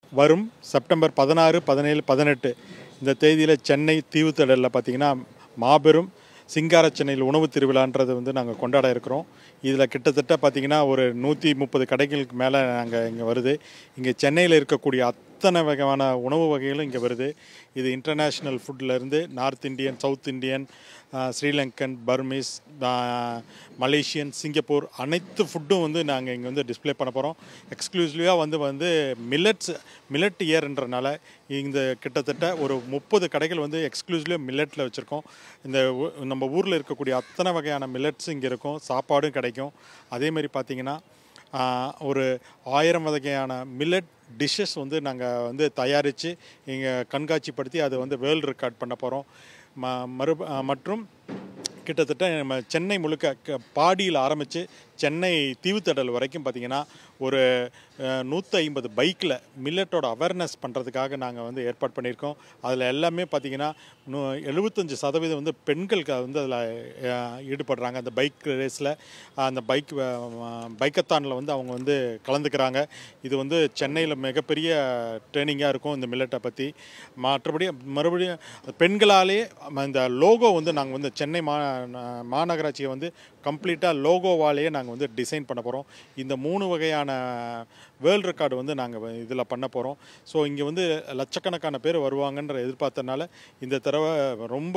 வரும் செப்டம்பர் பதினாறு பதினேழு பதினெட்டு இந்த தேதியில் சென்னை தீவுத்திடலில் பார்த்தீங்கன்னா மாபெரும் சிங்கார சென்னையில் உணவு திருவிழான்றது வந்து நாங்கள் கொண்டாட இருக்கிறோம் இதில் கிட்டத்தட்ட பார்த்தீங்கன்னா ஒரு நூற்றி முப்பது கடைகளுக்கு மேலே நாங்கள் இங்கே வருது இங்கே சென்னையில் இருக்கக்கூடிய அத்தனை வகையான உணவு வகைகளும் இங்கே வருது இது இன்டர்நேஷ்னல் ஃபுட்லேருந்து North Indian South Indian ah, Sri Lankan Burmese ah, Malaysian Singapore அனைத்து ஃபுட்டும் வந்து நாங்கள் இங்கே வந்து டிஸ்ப்ளே பண்ண போகிறோம் எக்ஸ்க்ளூசிவாக வந்து வந்து மில்லட்ஸ் மில்லட் இயர்ன்றனால இந்த கிட்டத்தட்ட ஒரு முப்பது கடைகள் வந்து எக்ஸ்க்ளூசிவாக மில்லட்டில் வச்சுருக்கோம் இந்த ஊ- நம்ம ஊரில் இருக்கக்கூடிய அத்தனை வகையான மில்லட்ஸ் இங்கே இருக்கும் சாப்பாடும் கிடைக்கும் அதேமாதிரி பார்த்தீங்கன்னா ஆஹ், ஒரு ஆயிரம் வகையான மில்லட் டிஷ்ஷஸ் வந்து நாங்கள் வந்து தயாரித்து இங்கே கண்காட்சிப்படுத்தி அதை வந்து வேர்ல்டு ரெக்கார்ட் பண்ண போகிறோம் ம மறு ஆஹ், மற்றும் கிட்டத்தட்ட நம்ம சென்னை முழுக்க க- பாடியில் ஆரம்பித்து சென்னை தீவுத்தடல் வரைக்கும் பார்த்திங்கன்னா ஒரு நூற்றி ஐம்பது பைக்கில் மில்லட்டோட அவேர்னஸ் பண்ணுறதுக்காக நாங்கள் வந்து ஏற்பாடு பண்ணியிருக்கோம் அதில் எல்லாமே பார்த்திங்கன்னா நூ எழுபத்தஞ்சு சதவீதம் வந்து பெண்களுக்கு வந்து அதில் ஈடுபடுறாங்க அந்த பைக் ரேஸில் அந்த பைக் பைக்கத்தானில் வந்து அவங்க வந்து கலந்துக்கிறாங்க இது வந்து சென்னையில் மிகப்பெரிய ட்ரைனிங்காக இருக்கும் இந்த மில்லட்டை பற்றி மற்றபடி மறுபடியும் பெண்களாலே இந்த லோகோ வந்து நாங்கள் வந்து சென்னை மா மாநகராட்சியை வந்து கம்ப்ளீட்டாக லோகோவாலேயே நாங்கள் வந்து டிசைன் பண்ண போகிறோம் இந்த மூணு வகையான வேர்ல்டு ரெக்கார்டு வந்து நாங்கள் இதில் பண்ண போகிறோம் ஸோ இங்கே வந்து லட்சக்கணக்கான பேர் வருவாங்கன்ற எதிர்பார்த்தனால இந்த தடவை ரொம்ப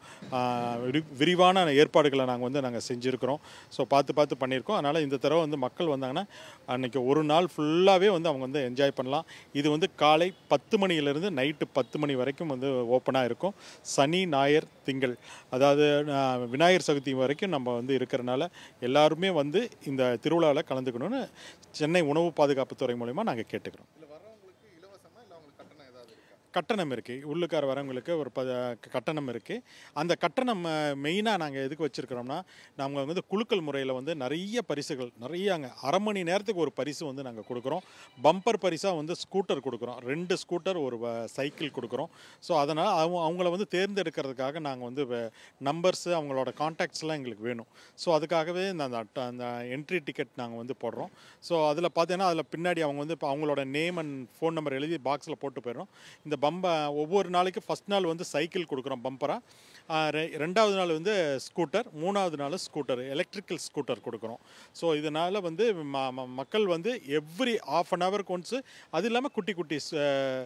ஆஹ், விரி- விரிவான ஏற்பாடுகளை நாங்கள் வந்து நாங்கள் செஞ்சுருக்கிறோம் ஸோ பார்த்து பார்த்து பண்ணியிருக்கோம் அதனால் இந்த தடவை வந்து மக்கள் வந்தாங்கன்னா அன்றைக்கி ஒரு நாள் ஃபுல்லாகவே வந்து அவங்க வந்து என்ஜாய் பண்ணலாம் இது வந்து காலை பத்து மணியிலேருந்து நைட்டு பத்து மணி வரைக்கும் வந்து ஓப்பனாக இருக்கும் சனி ஞாயிறு திங்கள் அதாவது ஆஹ், விநாயகர் சதுர்த்தி வரைக்கும் நம்ம வந்து இருக்கிறனால எல்லாருமே வந்து இந்த திருவிழாவில் கலந்துக்கணும்னு சென்னை உணவு பாதுகாப்புத்துறை மூலயமா நாங்கள் கேட்டுக்கிறோம் இல்லை வர்றவங்களுக்கு இலவசமா இல்லை அவங்களுக்கு கட்டணம் ஏதாவது இருக்கா கட்டணம் இருக்குது உள்ளுக்கார வரவங்களுக்கு ஒரு ப கட்டணம் இருக்குது அந்த கட்டணம் மெயினாக நாங்கள் எதுக்கு வச்சுருக்கிறோம்னா நாங்கள் வந்து குலுக்கல் முறையில் வந்து நிறைய பரிசுகள் நிறையாங்க அரை மணி நேரத்துக்கு ஒரு பரிசு வந்து நாங்கள் கொடுக்குறோம் பம்பர் பரிசாக வந்து ஸ்கூட்டர் கொடுக்குறோம் ரெண்டு ஸ்கூட்டர் ஒரு வ- சைக்கிள் கொடுக்குறோம் ஸோ அதனால் அவங்க அவங்கள வந்து தேர்ந்தெடுக்கிறதுக்காக நாங்கள் வந்து நம்பர்ஸு அவங்களோட கான்டாக்ட்ஸ்லாம் எங்களுக்கு வேணும் ஸோ அதுக்காகவே இந்த அந்த அட்ட- அந்த என்ட்ரி டிக்கெட் நாங்கள் வந்து போடுறோம் ஸோ அதில் பார்த்தீங்கன்னா அதில் பின்னாடி அவங்க வந்து இப்போ அவங்களோட நேம் அண்ட் ஃபோன் நம்பர் எழுதி பாக்ஸில் போட்டு போயிடும் இந்த பம்ப ஒவ்வொரு நாளைக்கு ஃபஸ்ட் நாள் வந்து சைக்கிள் கொடுக்குறோம் பம்பராக ரெண்டாவது நாள் வந்து ஸ்கூட்டர் மூணாவது நாள் ஸ்கூட்டர் எலக்ட்ரிக்கல் ஸ்கூட்டர் கொடுக்குறோம் ஸோ இதனால் வந்து ம- ம- மக்கள் வந்து எவ்ரி ஆஃப் அன் ஹவருக்கு ஒன்ஸு அது இல்லாமல் குட்டி குட்டி ச-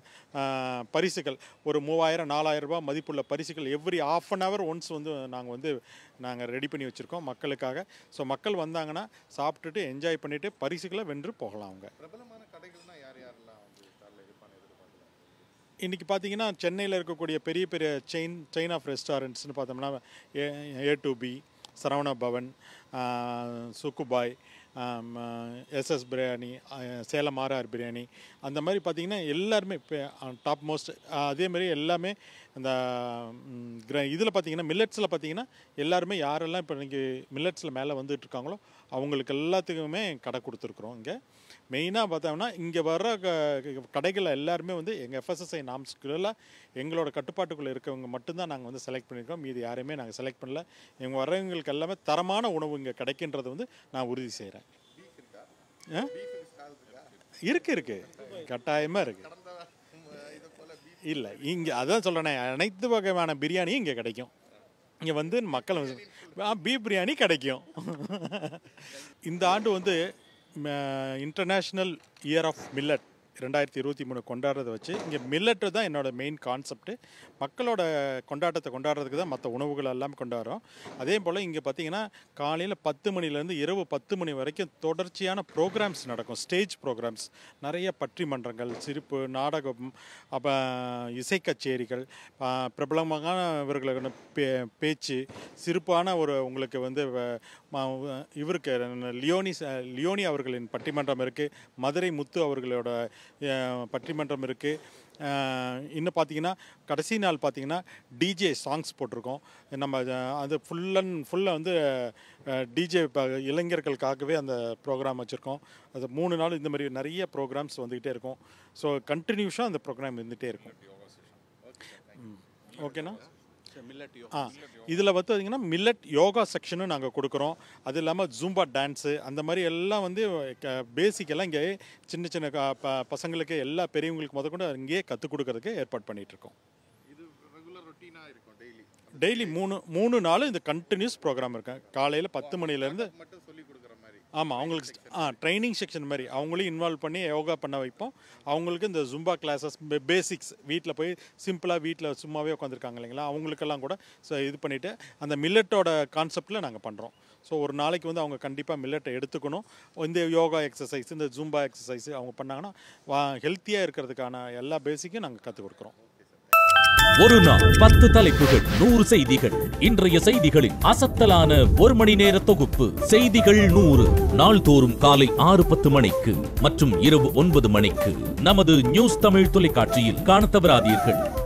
ஆஹ், பரிசுகள் ஒரு மூவாயிரம் நாலாயிரம் ரூபாய் மதிப்புள்ள பரிசுகள் every of an hour once வந்து நாங்கள் வந்து நாங்கள் ரெடி பண்ணி வச்சுருக்கோம் மக்களுக்காக ஸோ மக்கள் வந்தாங்கன்னா சாப்பிட்டுட்டு என்ஜாய் பண்ணிவிட்டு பரிசுகளை வென்று போகலாம் அவங்க பிரபலமான கடைகள்னா யார் யாரெல்லாம் வந்து ஸ்டாலில் இருப்பான்னு எதிர்பார்க்கலாம் இன்றைக்கி பார்த்தீங்கன்னா சென்னையில் இருக்கக்கூடிய பெரிய பெரிய செயின் செயின் ஆஃப் ரெஸ்டாரண்ட்ஸ்னு பார்த்தோம்னா A A to B Saravana Bhavan ஆஹ், சுக்குபாய் எஸ்எஸ் பிரியாணி ஆஹ், சேலம் ஆர்ஆர் பிரியாணி அந்த மாதிரி பார்த்தீங்கன்னா எல்லாருமே இப்போ டாப் மோஸ்ட் அதே மாதிரி எல்லாமே அந்த இதில் பார்த்தீங்கன்னா மில்லட்ஸில் பார்த்தீங்கன்னா எல்லாருமே யாரெல்லாம் இப்போ இன்றைக்கி மில்லட்ஸில் மேலே வந்துட்டு இருக்காங்களோ அவங்களுக்கு எல்லாத்துக்குமே கடை கொடுத்துருக்குறோம் இங்கே மெயினாக பார்த்தோம்னா இங்கே வர்ற க- கடைகள் எல்லாருமே வந்து எங்கள் எஃப்எஸ்எஸ்ஐ நாம்ஸ்குள்ள எங்களோட கட்டுப்பாட்டுக்குள்ளே இருக்கவங்க மட்டும்தான் நாங்கள் வந்து செலக்ட் பண்ணியிருக்கோம் மீதி யாரையுமே நாங்கள் செலக்ட் பண்ணல இவங்க வர்றவங்களுக்கு எல்லாமே தரமான உணவு இங்கே கிடைக்கின்றதை வந்து நான் உறுதி செய்கிறேன் பீஃப் இருக்கா ஆ? பீஃப் ஸ்டால் இருக்கா இருக்கு இருக்கு கட்டாயமாக இருக்குது கடந்த உம், இது போல பீஃப் இல்லை இங்கே அதான் சொல்கிறேனே அனைத்து வகையான பிரியாணியும் இங்கே கிடைக்கும் இங்கே வந்து மக்கள் பீஃப் பிரியாணி கிடைக்கும் இந்த ஆண்டு வந்து இன்டர்நேஷ்னல் இயர் ஆஃப் மில்லட் ரெண்டாயிரத்தி இருபத்தி மூணு கொண்டாடுறதை வச்சு இங்கே மில்லட்டு தான் என்னோட மெயின் கான்செப்ட்டு மக்களோட கொண்டாட்டத்தை கொண்டாடுறதுக்கு தான் மற்ற உணவுகள் எல்லாம் கொண்டாடுறோம் அதே போல் இங்கே பார்த்தீங்கன்னா காலையில் பத்து மணிலேருந்து இரவு பத்து மணி வரைக்கும் தொடர்ச்சியான ப்ரோக்ராம்ஸ் நடக்கும் ஸ்டேஜ் ப்ரோக்ராம்ஸ் நிறைய பட்டிமன்றங்கள் சிரிப்பு நாடகம் அப்போ இசை கச்சேரிகள் ஆ, பிரபலமானவர்களான பே பேச்சு சிறப்பான ஒரு உங்களுக்கு வந்து வ- ம- இவருக்கு லியோனி ச- லியோனி அவர்களின் பட்டிமன்றம் இருக்குது மதுரை முத்து அவர்களோட அஹ், பட்டிமன்றம் இருக்குது இன்னும் பார்த்தீங்கன்னா கடைசி நாள் பார்த்தீங்கன்னா டிஜே சாங்ஸ் போட்டிருக்கோம் நம்ம அஹ், அது ஃபுல் அண்ட் ஃபுல்லாக வந்து டிஜே இளைஞர்களுக்காகவே அந்த ப்ரோக்ராம் வச்சுருக்கோம் அது மூணு நாள் இந்த மாதிரி நிறைய ப்ரோக்ராம்ஸ் வந்துக்கிட்டே இருக்கும் ஸோ கண்டினியூஸாக அந்த ப்ரோக்ராம் இருந்துகிட்டே இருக்கும் ம். ஓகேண்ணா ஆ இதில் வந்து பார்த்தீங்கன்னா மில்லட் யோகா செக்ஷனும் நாங்கள் கொடுக்குறோம் அது இல்லாமல் ஜூம்பா டான்ஸு அந்த மாதிரி எல்லாம் வந்து பேசிக் எல்லாம் இங்கே சின்ன சின்ன க- ப- பசங்களுக்கு எல்லா பெரியவங்களுக்கு முத கொண்டு இங்கேயே கற்றுக் கொடுக்கறதுக்கு ஏற்பாடு பண்ணிட்டு இருக்கோம் இது ரெகுலர் ரொட்டீனாக இருக்கும் டெய்லி டெய்லி மூணு மூணு நாள் இந்த கண்டினியூஸ் ப்ரோக்ராம் இருக்கு காலையில் பத்து மணிலேருந்து மட்டும் சொல்லி கொடுக்குற மாதிரி ஆமாம் அவங்களுக்கு ஆ ட்ரைனிங் செக்ஷன் மாதிரி அவங்களையும் இன்வால்வ் பண்ணி யோகா பண்ண வைப்போம் அவங்களுக்கு இந்த ஜும்பா கிளாஸஸ் பேசிக்ஸ் வீட்டில் போய் சிம்பிளாக வீட்டில் சும்மாவே உட்காந்துருக்காங்க இல்லைங்களா அவங்களுக்கெல்லாம் கூட so இது பண்ணிவிட்டு அந்த மில்லட்டோட கான்செப்டில் நாங்கள் பண்ணுறோம் ஸோ ஒரு நாளைக்கு வந்து அவங்க கண்டிப்பாக மில்லட்டை எடுத்துக்கணும் இந்த யோகா எக்ஸசைஸ் இந்த ஜும்பா எக்ஸசைஸ் அவங்க பண்ணாங்கன்னா ஹெல்த்தியாக இருக்கிறதுக்கான எல்லா பேசிக்கும் நாங்கள் கற்றுக் கொடுக்குறோம் ஒரு நாள் பத்து தலைப்புகள் நூறு செய்திகள் இன்றைய செய்திகளின் அசத்தலான ஒரு மணி நேர தொகுப்பு செய்திகள் நூறு நாள்தோறும் காலை ஆறு பத்து மணிக்கு மற்றும் இரவு ஒன்பது மணிக்கு நமது நியூஸ் தமிழ் தொலைக்காட்சியில் காணத் தவறாதீர்கள்